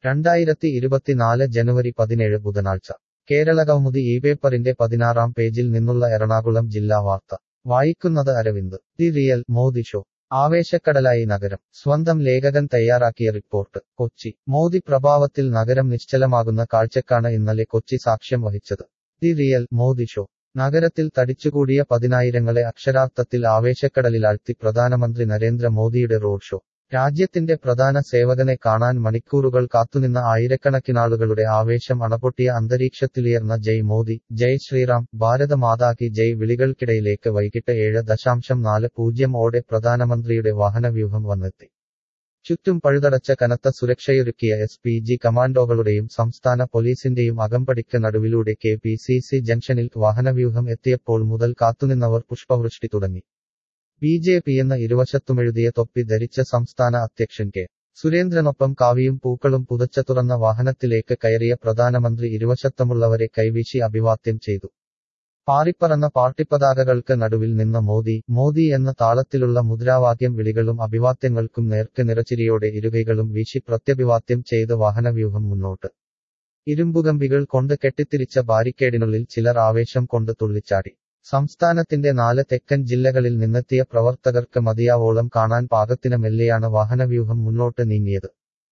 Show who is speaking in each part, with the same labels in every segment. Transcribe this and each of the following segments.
Speaker 1: രണ്ടായിരത്തി ഇരുപത്തിനാല് ജനുവരി പതിനേഴ് ബുധനാഴ്ച കേരള കൗമുദി ഈ പേപ്പറിന്റെ പതിനാറാം പേജിൽ നിന്നുള്ള എറണാകുളം ജില്ലാ വാർത്ത വായിക്കുന്നത് Aravind the real Modi show ആവേശക്കടലായി നഗരം സ്വന്തം ലേഖകൻ തയ്യാറാക്കിയ റിപ്പോർട്ട് കൊച്ചി മോദി പ്രഭാവത്തിൽ നഗരം നിശ്ചലമാകുന്ന കാഴ്ചക്കാണ് ഇന്നലെ കൊച്ചി സാക്ഷ്യം വഹിച്ചത് ദി റിയൽ മോദി ഷോ നഗരത്തിൽ തടിച്ചുകൂടിയ പതിനായിരങ്ങളെ അക്ഷരാർത്ഥത്തിൽ ആവേശക്കടലിലാഴ്ത്തി പ്രധാനമന്ത്രി നരേന്ദ്ര മോദിയുടെ റോഡ് ഷോ രാജ്യത്തിന്റെ പ്രധാന സേവകനെ കാണാൻ മണിക്കൂറുകൾ കാത്തുനിന്ന ആയിരക്കണക്കിനാളുകളുടെ ആവേശം അണപൊട്ടിയ അന്തരീക്ഷത്തിലുയർന്ന ജയ് മോദി ജയ് ശ്രീറാം ഭാരത മാതാക്കി ജയ് വിളികൾക്കിടയിലേക്ക് വൈകിട്ട് ഏഴ് ദശാംശം നാല് പൂജ്യം ഓടെ പ്രധാനമന്ത്രിയുടെ വാഹനവ്യൂഹം വന്നെത്തി ചുറ്റും പഴുതടച്ച കനത്ത സുരക്ഷയൊരുക്കിയ എസ് പി ജി കമാൻഡോകളുടെയും സംസ്ഥാന പോലീസിന്റെയും അകമ്പടിക്ക് നടുവിലൂടെ കെ പി സി സി ജംഗ്ഷനിൽ വാഹനവ്യൂഹം എത്തിയപ്പോൾ മുതൽ കാത്തുനിന്നവർ പുഷ്പവൃഷ്ടി തുടങ്ങി ബി ജെ പി എന്ന ഇരുവശത്തുമെഴുതിയ തൊപ്പി ധരിച്ച സംസ്ഥാന അധ്യക്ഷൻ കെ സുരേന്ദ്രനൊപ്പം കാവിയും പൂക്കളും പുതച്ച തുറന്ന വാഹനത്തിലേക്ക് കയറിയ പ്രധാനമന്ത്രി ഇരുവശത്തുമുള്ളവരെ കൈവീശി അഭിവാദ്യം ചെയ്തു പാറിപ്പറന്ന പാർട്ടിപ്പതാകകൾക്ക് നടുവിൽ നിന്ന മോദി മോദി എന്ന താളത്തിലുള്ള മുദ്രാവാക്യം വിളികളും അഭിവാദ്യങ്ങൾക്കും നേർക്ക് നിറച്ചിരിയോടെ ഇരുകൈകളും വീശി പ്രത്യഭിവാദ്യം ചെയ്ത് വാഹനവ്യൂഹം മുന്നോട്ട് ഇരുമ്പുകമ്പികൾ കൊണ്ട് കെട്ടിത്തിരിച്ച ബാരിക്കേഡിനുള്ളിൽ ചിലർ ആവേശം കൊണ്ട് തുള്ളിച്ചാടി സംസ്ഥാനത്തിന്റെ നാല് തെക്കൻ ജില്ലകളിൽ നിന്നെത്തിയ പ്രവർത്തകർക്ക് മതിയാവോളം കാണാൻ പാകത്തിന് മെല്ലെയാണ് വാഹനവ്യൂഹം മുന്നോട്ട് നീങ്ങിയത്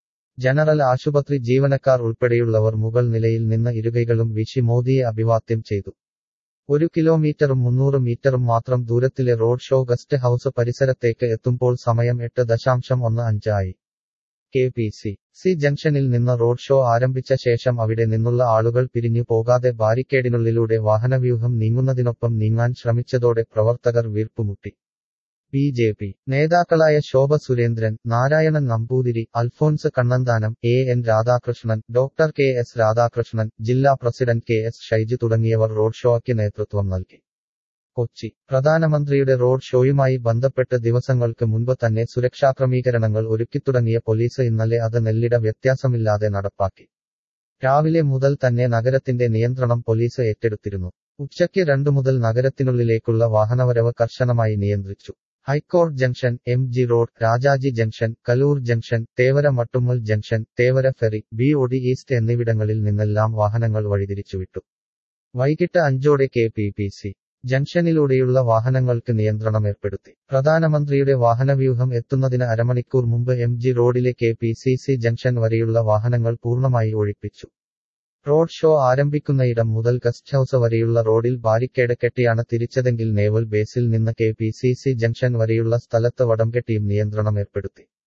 Speaker 1: ജനറൽ ആശുപത്രി ജീവനക്കാർ ഉൾപ്പെടെയുള്ളവർ മുകൾ നിലയിൽ നിന്ന് ഇരുകൈകളും വീശി മോദിയെ അഭിവാദ്യം ചെയ്തു ഒരു കിലോമീറ്ററും മുന്നൂറ് മീറ്ററും മാത്രം ദൂരത്തിലെ റോഡ് ഷോ ഗസ്റ്റ് ഹൌസ് പരിസരത്തേക്ക് എത്തുമ്പോൾ സമയം എട്ട് ദശാംശം ഒന്ന് അഞ്ച് ആയി കെ പി സി സി ജംഗ്ഷനിൽ നിന്ന് റോഡ് ഷോ ആരംഭിച്ച ശേഷം അവിടെ നിന്നുള്ള ആളുകൾ പിരിഞ്ഞു പോകാതെ ബാരിക്കേഡിനുള്ളിലൂടെ വാഹനവ്യൂഹം നീങ്ങുന്നതിനൊപ്പം നീങ്ങാൻ ശ്രമിച്ചതോടെ പ്രവർത്തകർ വീർപ്പുമുട്ടി ബി ജെ പി നേതാക്കളായ Shobha Surendran Narayanan Namboothiri Alphons Kannanthanam A N Radhakrishnan doctor K S Radhakrishnan ജില്ലാ പ്രസിഡന്റ് കെ എസ് ഷൈജു തുടങ്ങിയവർ റോഡ് ഷോയ്ക്ക് നേതൃത്വം നൽകി കൊച്ചി പ്രധാനമന്ത്രിയുടെ റോഡ് ഷോയുമായി ബന്ധപ്പെട്ട് ദിവസങ്ങൾക്ക് മുൻപ് തന്നെ സുരക്ഷാക്രമീകരണങ്ങൾ ഒരുക്കിത്തുടങ്ങിയ പോലീസ് ഇന്നലെ അത് നെല്ലിട വ്യത്യാസമില്ലാതെ നടപ്പാക്കി രാവിലെ മുതൽ തന്നെ നഗരത്തിന്റെ നിയന്ത്രണം പോലീസ് ഏറ്റെടുത്തിരുന്നു ഉച്ചയ്ക്ക് രണ്ടു മുതൽ നഗരത്തിനുള്ളിലേക്കുള്ള വാഹനവരവ് കർശനമായി നിയന്ത്രിച്ചു high court junction M G road Rajaji junction Kaloor junction Thevara Mattummal junction Thevara ferry B OT east എന്നിവിടങ്ങളിൽ നിന്നെല്ലാം വാഹനങ്ങൾ വഴിതിരിച്ചുവിട്ടു വൈകിട്ട് അഞ്ചോടെ കെ പി പി സി ജംഗ്ഷനിലൂടെയുള്ള വാഹനങ്ങൾക്ക് നിയന്ത്രണം ഏർപ്പെടുത്തി പ്രധാനമന്ത്രിയുടെ വാഹനവ്യൂഹം എത്തുന്നതിന് അരമണിക്കൂർ മുമ്പ് എം ജി റോഡിലെ K P C C junction വരെയുള്ള വാഹനങ്ങൾ പൂർണ്ണമായി ഒഴിപ്പിച്ചു റോഡ് ഷോ ആരംഭിക്കുന്നയിടം മുതൽ ഗസ്റ്റ് ഹൌസ് വരെയുള്ള റോഡിൽ ബാരിക്കേഡ് കെട്ടിയാണ് തിരിച്ചതെങ്കിൽ നേവൽ ബേസിൽ നിന്ന് K P C C junction വരെയുള്ള സ്ഥലത്ത് വടം കെട്ടിയും നിയന്ത്രണം ഏർപ്പെടുത്തി